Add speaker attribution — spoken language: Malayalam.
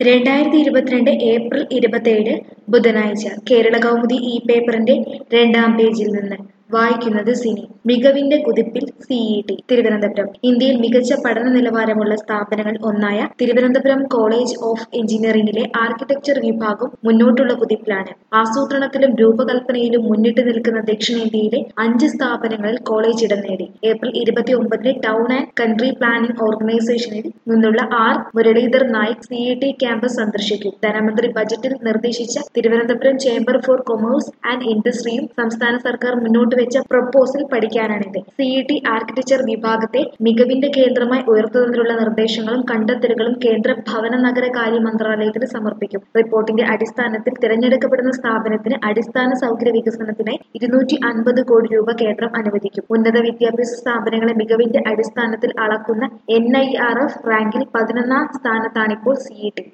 Speaker 1: രണ്ടായിരത്തി ഇരുപത്തിരണ്ട് ഏപ്രിൽ ഇരുപത്തേഴ് ബുധനാഴ്ച കേരള കൗമുദി ഈ പേപ്പറിന്റെ രണ്ടാം പേജിൽ നിന്ന് വായിക്കുന്നത് സിനി മികവിന്റെ കുതിപ്പിൽ സിഇടി തിരുവനന്തപുരം ഇന്ത്യയിൽ മികച്ച പഠന നിലവാരമുള്ള സ്ഥാപനങ്ങളിൽ ഒന്നായ തിരുവനന്തപുരം കോളേജ് ഓഫ് എഞ്ചിനീയറിംഗിലെ ആർക്കിടെക്ചർ വിഭാഗം മുന്നോട്ടുള്ള കുതിപ്പിലാണ് ആസൂത്രണത്തിലും രൂപകൽപ്പനയിലും മുന്നിട്ട് നിൽക്കുന്ന ദക്ഷിണേന്ത്യയിലെ അഞ്ച് സ്ഥാപനങ്ങളിൽ കോളേജ് ഇടം നേടി ഏപ്രിൽ ഇരുപത്തി ഒമ്പതിന് ടൗൺ ആൻഡ് കൺട്രി പ്ലാനിംഗ് ഓർഗനൈസേഷനിൽ നിന്നുള്ള R Muralidhar Naik CET campus സന്ദർശിക്കും ധനമന്ത്രി ബജറ്റിൽ നിർദ്ദേശിച്ച Thiruvananthapuram chamber for commerce and ഇൻഡസ്ട്രിയും സംസ്ഥാന സർക്കാർ മുന്നോട്ട് വെച്ച പ്രപ്പോസൽ പഠിക്കാനാണിത് സിഇടി ആർക്കിടെക്ചർ വിഭാഗത്തെ മികവിന്റെ കേന്ദ്രമായി ഉയർത്തുന്നതിനുള്ള നിർദ്ദേശങ്ങളും കണ്ടെത്തലുകളും കേന്ദ്ര ഭവന നഗരകാര്യ മന്ത്രാലയത്തിന് സമർപ്പിക്കും റിപ്പോർട്ടിന്റെ അടിസ്ഥാനത്തിൽ തിരഞ്ഞെടുക്കപ്പെടുന്ന സ്ഥാപനത്തിന് അടിസ്ഥാന സൗകര്യ വികസനത്തിനായി ഇരുന്നൂറ്റി അൻപത് കോടി രൂപ കേന്ദ്രം അനുവദിക്കും ഉന്നത വിദ്യാഭ്യാസ സ്ഥാപനങ്ങളെ മികവിന്റെ അടിസ്ഥാനത്തിൽ അളക്കുന്ന എൻ ഐ ആർ എഫ് റാങ്കിൽ പതിനൊന്നാം സ്ഥാനത്താണിപ്പോൾ സിഇടി